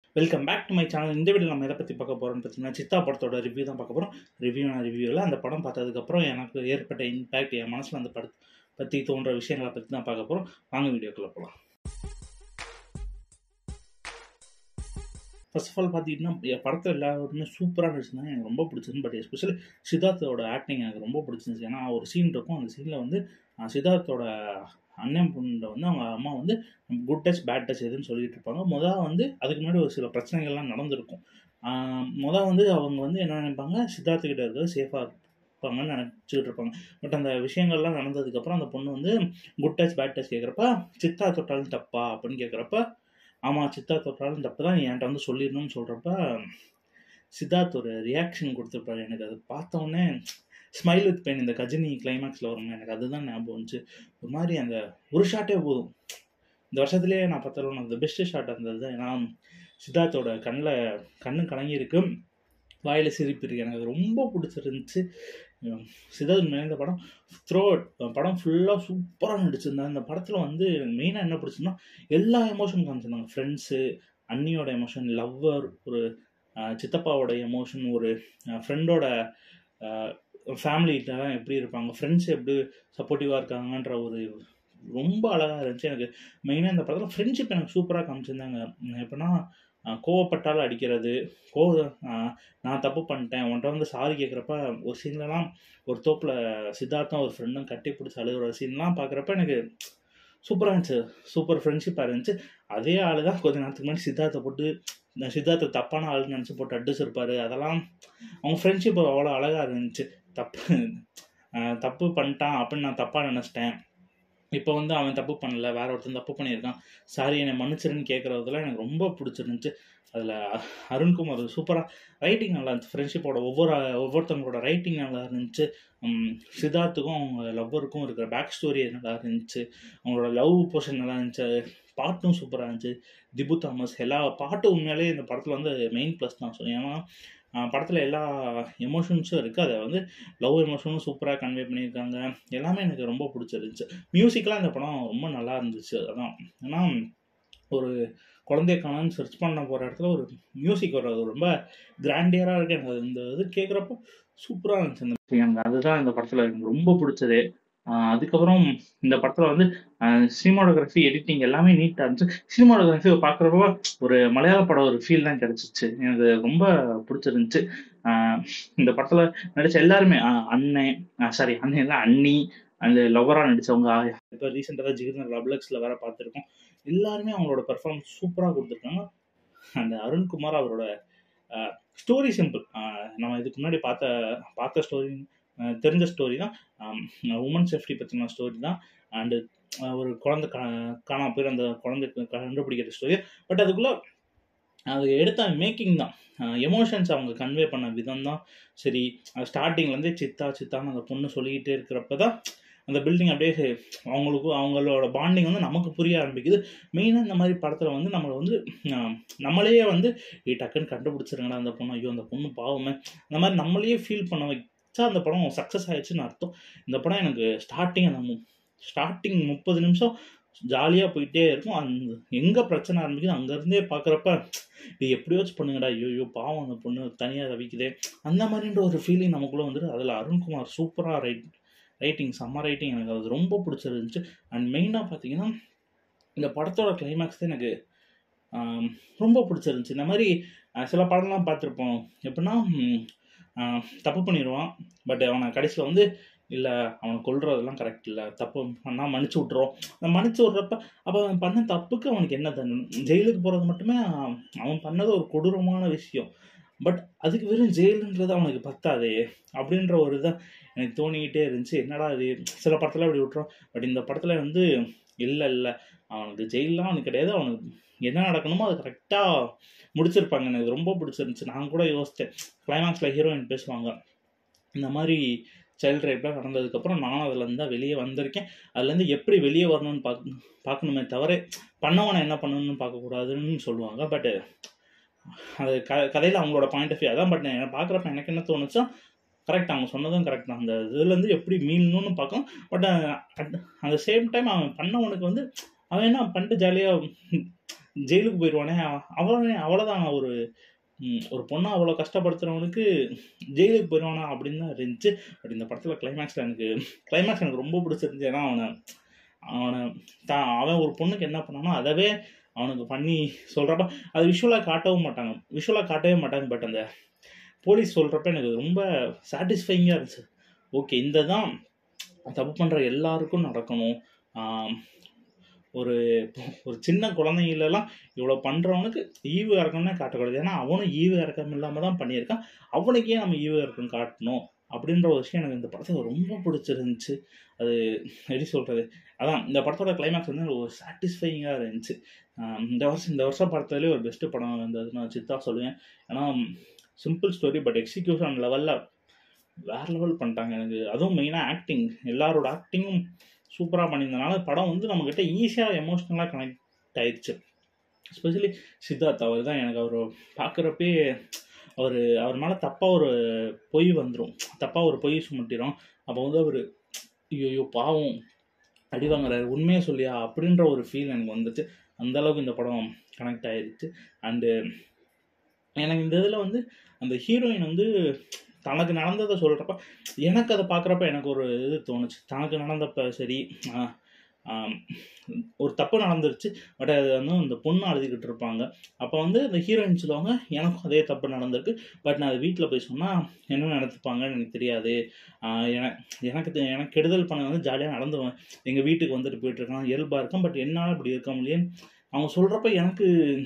welcome back to my channel இந்த video நம்ம எதை பற்றி பார்க்க போகிறோம்னு பார்த்தீங்கன்னா சித்தா படத்தோட ரிவ்யூ தான் பார்க்க போகிறோம் ரிவ்யூனா ரிவ்யூவில் அந்த படம் பார்த்ததுக்கப்புறம் எனக்கு ஏற்பட்ட இம்பேக்ட் என் மனசில் அந்த படத்தை பற்றி தோன்ற விஷயங்களை பற்றி தான் பார்க்க போகிறோம் வாங்க வீடியோக்குள்ளே போகலாம் ஃபர்ஸ்ட் ஆஃப் ஆல் பார்த்தீங்கன்னா என் படத்தில் எல்லாருமே சூப்பராக நடிச்சிருந்தாங்க எனக்கு ரொம்ப பிடிச்சிருந்து பட் எஸ்பெஷலி சித்தார்த்தோட ஆக்டிங் எனக்கு ரொம்ப பிடிச்சிருந்துச்சு ஏன்னா ஒரு சீன் இருக்கும் அந்த சீனில் வந்து அஹ், சித்தார்த்தோட அண்ணன் பொண்ணை வந்து அவங்க அம்மா வந்து குட் டச் பேட் டச் எதுன்னு சொல்லிட்டு இருப்பாங்க மொதல் வந்து அதுக்கு முன்னாடி ஒரு சில பிரச்சனைகள்லாம் நடந்திருக்கும் ஆஹ் முத வந்து அவங்க வந்து என்ன நினைப்பாங்க சித்தார்த்த கிட்ட இருக்கிறது சேஃபாக இருப்பாங்கன்னு நினச்சிக்கிட்டு இருப்பாங்க பட் அந்த விஷயங்கள்லாம் நடந்ததுக்கப்புறம் அந்த பொண்ணு வந்து குட் டச் பேட் டச் கேட்குறப்ப சித்தா தொட்டாலும் தப்பா அப்படின்னு கேட்குறப்ப ஆமாம் சித்தா தொட்டாலும் தப்பு தான் நீ என்கிட்ட வந்து சொல்லிடணும்னு சொல்கிறப்ப சித்தார்த் ஒரு ரியாக்ஷன் கொடுத்துருப்பாரு எனக்கு அது பார்த்த உடனே ஸ்மைல் வித் பெயின் இந்த கஜினி கிளைமேக்ஸில் வருங்க எனக்கு அதுதான் ஞாபகம் வந்துச்சு ஒரு மாதிரி அந்த ஒரு ஷாட்டே போதும் இந்த வருஷத்துலேயே நான் பார்த்தாலும் அந்த பெஸ்ட் ஷாட் அந்த தான் ஏன்னா சித்தார்த்தோட கண்ணில் கண்ணு கலங்கியிருக்கு வாயில் சிரிப்பு இருக்கு எனக்கு அது ரொம்ப பிடிச்சிருந்துச்சு உம் சித்தார்த் மேலே இந்த படம் த்ரோ படம் ஃபுல்லாக சூப்பராக நடிச்சிருந்தாங்க இந்த படத்தில் வந்து மெயினாக என்ன பிடிச்சிருந்தா எல்லா எமோஷன் காமிச்சிருந்தாங்க ஃப்ரெண்ட்ஸு அண்ணியோட எமோஷன் லவ்வர் ஒரு ஆஹ், சித்தப்பாவோட எமோஷன் ஒரு ஃப்ரெண்டோட ஃபேமிலிட்டலாம் எப்படி இருப்பாங்க ஃப்ரெண்ட்ஸ் எப்படி சப்போர்ட்டிவாக இருக்காங்கன்ற ஒரு ரொம்ப அழகாக இருந்துச்சு எனக்கு மெயினாக இந்த படத்தில் ஃப்ரெண்ட்ஷிப் எனக்கு சூப்பராக காமிச்சிருந்தாங்க உம் எப்படின்னா ஆஹ் கோவப்பட்டாலும் அடிக்கிறது கோவ ஆஹ் நான் தப்பு பண்ணிட்டேன் உன்கிட்ட வந்து சாரி கேட்குறப்ப ஒரு சீன்லலாம் ஒரு தோப்பில் சித்தார்த்தம் ஒரு ஃப்ரெண்டும் கட்டி பிடிச்சி அழுகுற சீன்லாம் பார்க்குறப்ப எனக்கு சூப்பராக இருந்துச்சு சூப்பர் ஃப்ரெண்ட்ஷிப்பாக இருந்துச்சு அதே ஆள் தான் கொஞ்ச நேரத்துக்கு முன்னாடி சித்தார்த்தை போட்டு இந்த சித்தார்த்த தப்பான ஆளுன்னு நினச்சி போட்டு அடிச்சிருப்பாரு அதெல்லாம் அவங்க ஃப்ரெண்ட்ஷிப் அவ்வளோ அழகாக இருந்துச்சு தப்பு ஆஹ் தப்பு பண்ணிட்டான் அப்படின்னு நான் தப்பாக நினச்சிட்டேன் இப்போ வந்து அவன் தப்பு பண்ணல வேற ஒருத்தன் தப்பு பண்ணியிருக்கான் சாரி என்னை மன்னிச்சிருன்னு கேட்குறதுலாம் எனக்கு ரொம்ப பிடிச்சிருந்துச்சு அதில் அருண்குமார் சூப்பராக ரைட்டிங் நல்லா இருந்துச்சு ஃப்ரெண்ட்ஷிப்போட ஒவ்வொரு ஒவ்வொருத்தவங்களோட ரைட்டிங் நல்லா இருந்துச்சு உம் சித்தார்த்துக்கும் அவங்க லவ்வருக்கும் இருக்கிற பேக் ஸ்டோரி நல்லா இருந்துச்சு அவங்களோட லவ் போர்ஷன் நல்லா இருந்துச்சு பாட்டும் சூப்பராக இருந்துச்சு திபு தாமஸ் எல்லா பாட்டும் உண்மையாலே இந்த படத்தில் வந்து மெயின் ப்ளஸ் தான் சொல்லுவேன் ஏன்னா படத்தில் எல்லா எமோஷன்ஸும் இருக்குது அதை வந்து லவ் எமோஷனும் சூப்பராக கன்வே பண்ணியிருக்காங்க எல்லாமே எனக்கு ரொம்ப பிடிச்சிருந்துச்சு மியூசிக்லாம் இந்த படம் ரொம்ப நல்லா இருந்துச்சு அதான் ஏன்னா ஒரு குழந்தைய காணான்னு சர்ச் பண்ண போகிற இடத்துல ஒரு மியூசிக் வர்றது ரொம்ப கிராண்டியராக இருக்கு எனக்கு அது இந்த இது கேட்குறப்போ சூப்பராக இருந்துச்சு அந்த எனக்கு அதுதான் இந்த படத்தில் எனக்கு ரொம்ப பிடிச்சது ஆஹ் அதுக்கப்புறம் இந்த படத்தில் வந்து சினிமாடோகிராஃபி எடிட்டிங் எல்லாமே நீட்டாக இருந்துச்சு சினிமாடோகிராஃபி பார்க்குறப்ப ஒரு மலையாள படம் ஒரு ஃபீல் தான் கிடச்சிச்சு எனக்கு ரொம்ப பிடிச்சிருந்துச்சு ஆஹ் இந்த படத்தில் நடிச்ச எல்லாருமே ஆஹ் அண்ணன் சாரி அண்ணன் இல்லை அண்ணி அந்த லவ்வராக நடிச்சவங்க இப்போ ரீசெண்டாக ஜிகிருந்தர் லவ்லக்ஸில் வேற பார்த்துருக்கோம் எல்லாருமே அவங்களோட பெர்ஃபார்மன்ஸ் சூப்பராக கொடுத்துருக்காங்க அந்த அருண்குமார் அவரோட ஸ்டோரி சிம்பிள் நம்ம இதுக்கு முன்னாடி பார்த்த பார்த்த ஸ்டோரி தெரிஞ்ச ஸ்டோரி தான் உமன் சேஃப்டி பற்றின ஸ்டோரி தான் அண்டு ஒரு குழந்தை கா காணாம போய் அந்த குழந்தைக்கு கண்டுபிடிக்கிற ஸ்டோரி பட் அதுக்குள்ளே அது எடுத்த மேக்கிங் தான் எமோஷன்ஸ் அவங்க கன்வே பண்ண விதம் தான் சரி ஸ்டார்டிங்லேருந்தே சித்தா சித்தான்னு அந்த பொண்ணு சொல்லிக்கிட்டே இருக்கிறப்ப தான் அந்த பில்டிங் அப்படியே அவங்களுக்கும் அவங்களோட பாண்டிங் வந்து நமக்கு புரிய ஆரம்பிக்குது மெயினாக இந்த மாதிரி படத்தில் வந்து நம்மளை வந்து ஆஹ், நம்மளையே வந்து ஏ டக்குன்னு கண்டுபிடிச்சிருங்கடா அந்த பொண்ணு ஐயோ அந்த பொண்ணு பாவமே அந்த மாதிரி நம்மளையே ஃபீல் பண்ண வச்சா அந்த படம் சக்ஸஸ் ஆயிடுச்சுன்னு அர்த்தம் இந்த படம் எனக்கு ஸ்டார்டிங் அந்த ஸ்டார்டிங் முப்பது நிமிஷம் ஜாலியாக போயிட்டே இருக்கும் அந்த எங்கே பிரச்சனை ஆரம்பிக்குது அங்கேருந்தே பார்க்குறப்ப இது எப்படியாச்சும் பண்ணுங்கடா ஐயோ ஐயோ பாவம் அந்த பொண்ணு தனியாக தவிக்குதே அந்த மாதிரின்ற ஒரு ஃபீலிங் நமக்குள்ளே வந்துட்டு அதில் அருண்குமார் சூப்பராக ரைட் ரைட்டிங் செம்ம ரைட்டிங் எனக்கு அது ரொம்ப பிடிச்சிருந்துச்சு அண்ட் மெயினாக பார்த்தீங்கன்னா இந்த படத்தோட கிளைமேக்ஸ் தான் எனக்கு ஆம், ரொம்ப பிடிச்சிருந்துச்சு இந்த மாதிரி அஹ், சில படம்லாம் பார்த்துருப்போம் எப்படின்னா ம், ஆஹ், தப்பு பண்ணிடுவான் பட் அவனை கடைசியில் வந்து இல்லை அவனை கொல்றதெல்லாம் கரெக்ட் இல்லை தப்பு பண்ணால் மன்னிச்சு விட்ருவோம் அந்த மன்னிச்சு விட்றப்ப அப்போ அவன் பண்ண தப்புக்கு அவனுக்கு என்ன தண்டனை ஜெயிலுக்கு போகிறது மட்டுமே அவன் அவன் பண்ணது ஒரு கொடூரமான விஷயம் பட் அதுக்கு வெறும் ஜெயிலுன்றது அவனுக்கு பத்தாதே அப்படின்ற ஒரு இதான் எனக்கு தோணிக்கிட்டே இருந்துச்சு என்னடா இது சில படத்தில் அப்படி விட்டுறோம் பட் இந்த படத்தில் வந்து இல்லை இல்லை அவனுக்கு ஜெயிலெலாம் அவனுக்கு கிடையாது அவனுக்கு என்ன நடக்கணுமோ அது கரெக்டாக முடிச்சிருப்பாங்க எனக்கு ரொம்ப பிடிச்சிருந்துச்சு நான் கூட யோசித்தேன் கிளைமேக்ஸில் ஹீரோயின் பேசுவாங்க இந்த மாதிரி சைல்ட் ரேப்லாம் நடந்ததுக்கப்புறம் நானும் அதுலேருந்து தான் வெளியே வந்திருக்கேன் அதுலேருந்து எப்படி வெளியே வரணும்னு பார்க்க பார்க்கணுமே தவிர பண்ணவனை என்ன பண்ணணும்னு பார்க்கக்கூடாதுன்னு சொல்லுவாங்க பட் அது க கதையில் அவங்களோட பாயிண்ட் ஆஃப் வியூ அதான் பட் நான் பார்க்குறப்ப எனக்கு என்ன தோணுச்சா கரெக்ட் அவங்க சொன்னதும் கரெக்ட் தான் அந்த இதுலேருந்து எப்படி மீளணும்னு பார்க்கணும் பட் அந்த சேம் டைம் அவன் பண்ணவனுக்கு வந்து அவன் என்ன பண்ணிட்டு ஜாலியாக ஜெயிலுக்கு போயிடுவானே அவனே அவ்வளோதான் ஒரு ம், ஒரு பொண்ணை அவ்வளோ கஷ்டப்படுத்துறவனுக்கு ஜெயிலுக்கு போயிடுவானா அப்படின்னு தான் இருந்துச்சு பட் இந்த படத்தில் கிளைமேக்ஸில் எனக்கு கிளைமேக்ஸ் எனக்கு ரொம்ப பிடிச்சிருந்துச்சு ஏன்னா அவனை அவனை தான் அவன் ஒரு பொண்ணுக்கு என்ன பண்ணானோ அதவே அவனுக்கு பண்ணி சொல்கிறப்ப அது விஷுவலாக காட்டவும் மாட்டாங்க விஷுவலாக காட்டவே மாட்டாங்க பட் அந்த போலீஸ் சொல்கிறப்ப எனக்கு ரொம்ப சாட்டிஸ்ஃபைங்காக இருந்துச்சு ஓகே இந்த தான் தப்பு பண்ணுற எல்லாருக்கும் நடக்கணும் ஆம், ஒரு ஒரு சின்ன குழந்தைங்களெல்லாம் இவ்வளோ பண்ணுறவனுக்கு ஈவு இறக்கம்னே காட்டக்கூடாது ஏன்னா அவனும் ஈவு இறக்கம் இல்லாமல் தான் பண்ணியிருக்கான் அவனுக்கே நம்ம ஈவு இறக்கம் காட்டணும் அப்படின்ற ஒரு விஷயம் எனக்கு இந்த படத்தில் ரொம்ப பிடிச்சிருந்துச்சு அது எப்படி சொல்கிறது அதான் இந்த படத்தோட கிளைமேக்ஸ் வந்து ஒரு சாட்டிஸ்ஃபைங்காக இருந்துச்சு ஆம், இந்த வருஷம் இந்த வருஷம் படத்துலேயே ஒரு பெஸ்ட்டு படம் இருந்தது நான் சித்தா சொல்லுவேன் ஏன்னா சிம்பிள் ஸ்டோரி பட் எக்ஸிக்யூஷன் லெவலில் வேற லெவல் பண்ணிட்டாங்க எனக்கு அதுவும் மெயினாக ஆக்டிங் எல்லாரோட ஆக்டிங்கும் சூப்பராக பண்ணியிருந்தனால படம் வந்து நம்மக்கிட்ட ஈஸியாக எமோஷ்னலாக கனெக்ட் ஆயிடுச்சு எஸ்பெஷலி சித்தார்த் அவர் தான் எனக்கு அவர் பார்க்குறப்பே அவர் அவர் மேலே தப்பாக ஒரு பொய் வந்துடும் தப்பாக ஒரு பொய் சுமட்டிடும் அப்போ வந்து அவர் ஐயோ பாவம் அடி வாங்குறாரு உண்மையை சொல்லியா அப்படின்ற ஒரு ஃபீல் எனக்கு வந்துச்சு அந்த அளவுக்கு இந்த படம் கனெக்ட் ஆயிடுச்சு அண்டு எனக்கு இந்த இதில் வந்து அந்த ஹீரோயின் வந்து தனக்கு நடந்ததை சொல்கிறப்ப எனக்கு அதை பார்க்குறப்ப எனக்கு ஒரு இது தோணுச்சு தனக்கு நடந்தப்ப சரி ஆஹ், ஆம், ஒரு தப்பு நடந்துருச்சு பட் அது வந்து அந்த பொண்ணு அழுதுகிட்டு இருப்பாங்க அப்போ வந்து அந்த ஹீரோயின் சொல்லுவாங்க எனக்கும் அதே தப்பு நடந்திருக்கு பட் நான் அது வீட்டில் போய் சொன்னால் என்ன நடத்துப்பாங்கன்னு எனக்கு தெரியாது ஆஹ், என- எனக்கு தெ- எனக்கு கெடுதல் பண்ண வந்து ஜாலியாக நடந்துவேன் எங்கள் வீட்டுக்கு வந்துட்டு போயிட்டு இருக்கான் இயல்பாக இருக்கும் பட் என்னால் இப்படி இருக்க முடியும் அவங்க சொல்கிறப்ப எனக்கு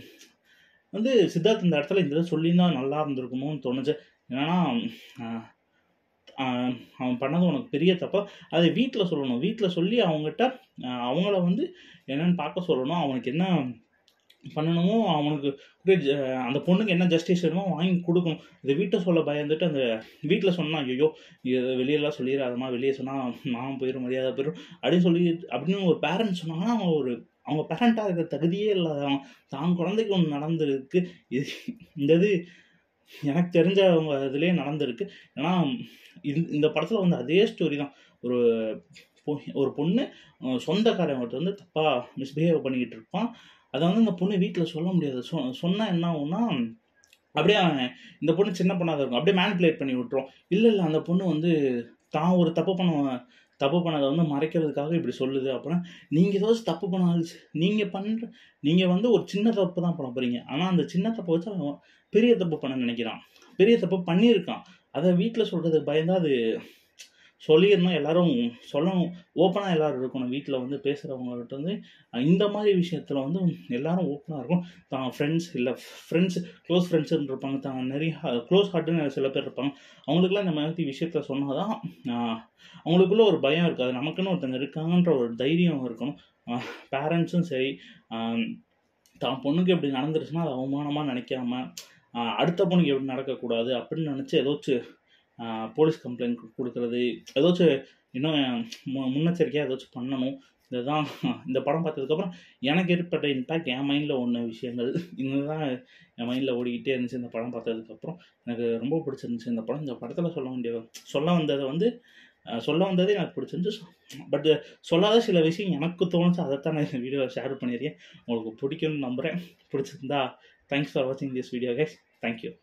வந்து சித்தார்த் இந்த இடத்துல இந்த இதை சொல்லியிருந்தா நல்லா இருந்திருக்குமோன்னு தோணுச்சு என்னன்னா ஆஹ், ஆஹ், அவன் பண்ணது உனக்கு பெரிய தப்பா அதை வீட்டில் சொல்லணும் வீட்டில் சொல்லி அவங்ககிட்ட ஆஹ், அவங்கள வந்து என்னன்னு பார்க்க சொல்லணும் அவனுக்கு என்ன பண்ணணுமோ அவனுக்கு கூட ஜ- அந்த பொண்ணுக்கு என்ன ஜஸ்டிஸ் வேணுமோ வாங்கி கொடுக்கணும் இதை வீட்டை சொல்ல பயந்துட்டு அந்த வீட்டில் சொன்னா ஐயோ இது வெளியெல்லாம் சொல்லிடாதம்மா வெளியே சொன்னால் நான் போயிடும் மரியாதை போயிடும் அப்படின்னு சொல்லி அப்படின்னு ஒரு பேரண்ட்ஸ் சொன்னாங்கன்னா அவங்க ஒரு அவங்க பேரண்ட்டாக இருக்கிற தகுதியே இல்லாதவன் தான் குழந்தைக்கு ஒன்று நடந்திருக்கு இது இந்த இது எனக்கு தெரிஞ்சவங்க இதுலேயே நடந்திருக்கு ஏன்னா இந்த இந்த படத்தில் வந்து அதே ஸ்டோரி தான் ஒரு பொ- ஒரு பொண்ணு அஹ், சொந்தக்காரங்கிட்ட வந்து தப்பாக மிஸ்பிஹேவ் பண்ணிக்கிட்டு இருப்பான் அதை வந்து அந்த பொண்ணு வீட்டில் சொல்ல முடியாது சொ சொன்னால் என்ன ஆகும்னா அப்படியே அவன் இந்த பொண்ணு சின்ன பொண்ணாக இருக்கும் அப்படியே மேனிப்புலேட் பண்ணி விட்டுரும் இல்லை இல்லை அந்த பொண்ணு வந்து தான் ஒரு தப்பு பண்ண தப்பு பண்ணதை வந்து மறைக்கிறதுக்காக இப்படி சொல்லுது அப்படின்னா நீங்கள் ஏதாச்சும் தப்பு பண்ணாலும் நீங்கள் பண்ணுற நீங்கள் வந்து ஒரு சின்ன தப்பு தான் பண்ண போகிறீங்க ஆனால் அந்த சின்ன தப்பை வச்சு அவன் பெரிய தப்பு பண்ண நினைக்கிறான் பெரிய தப்பு பண்ணியிருக்கான் அதை வீட்டில் சொல்கிறதுக்கு பயந்தா அது சொல்லிடணும் எல்லாரும் சொல்லணும் ஓப்பனாக எல்லாரும் இருக்கணும் வீட்டில் வந்து பேசுகிறவங்ககிட்ட வந்து அஹ் இந்த மாதிரி விஷயத்தில் வந்து எல்லாரும் ஓப்பனாக இருக்கும் தான் ஃப்ரெண்ட்ஸ் இல்லை ஃப்ரெண்ட்ஸ் க்ளோஸ் ஃப்ரெண்ட்ஸ்னு இருப்பாங்க தான் நிறைய க்ளோஸ் ஹார்ட்டுன்னு சில பேர் இருப்பாங்க அவங்களுக்குலாம் இந்த மாதிரி விஷயத்தில் சொன்னால் தான் அவங்களுக்குள்ள ஒரு பயம் இருக்காது நமக்குன்னு ஒருத்தங்க இருக்காங்கன்ற ஒரு தைரியம் இருக்கணும் பேரண்ட்ஸும் சரி ஆஹ் தான் பொண்ணுக்கு எப்படி நடந்துருச்சுன்னா அது அவமானமாக நினைக்காம ஆஹ் அடுத்த பொண்ணுக்கு எப்படி நடக்கக்கூடாது அப்படின்னு நினச்சி ஏதாச்சும் போலீஸ் கம்ப்ளைண்ட் கொடுக்குறது ஏதாச்சும் இன்னும் மு- முன்னெச்சரிக்கையாக ஏதாச்சும் பண்ணணும் இதுதான் இந்த படம் பார்த்ததுக்கப்புறம் எனக்கு ஏற்பட்ட இம்பேக்ட் என் மைண்டில் ஒன்று விஷயங்கள் இதுதான் என் மைண்டில் ஓடிக்கிட்டே இருந்துச்சு இந்த படம் பார்த்ததுக்கப்புறம் எனக்கு ரொம்ப பிடிச்சிருந்துச்சு இந்த படம் இந்த படத்தில் சொல்ல வேண்டிய சொல்ல வந்ததை வந்து அஹ், சொல்ல வந்ததே எனக்கு பிடிச்சிருந்துச்சு பட் சொல்லாத சில விஷயம் எனக்கு தோணுச்சு அதைத்தான் நான் இந்த வீடியோ ஷேர் பண்ணியிருக்கேன் உங்களுக்கு பிடிக்கும்னு நம்புகிறேன் பிடிச்சிருந்தா தேங்க்ஸ் ஃபார் வாட்சிங் திஸ் வீடியோ கைஸ் தேங்க்யூ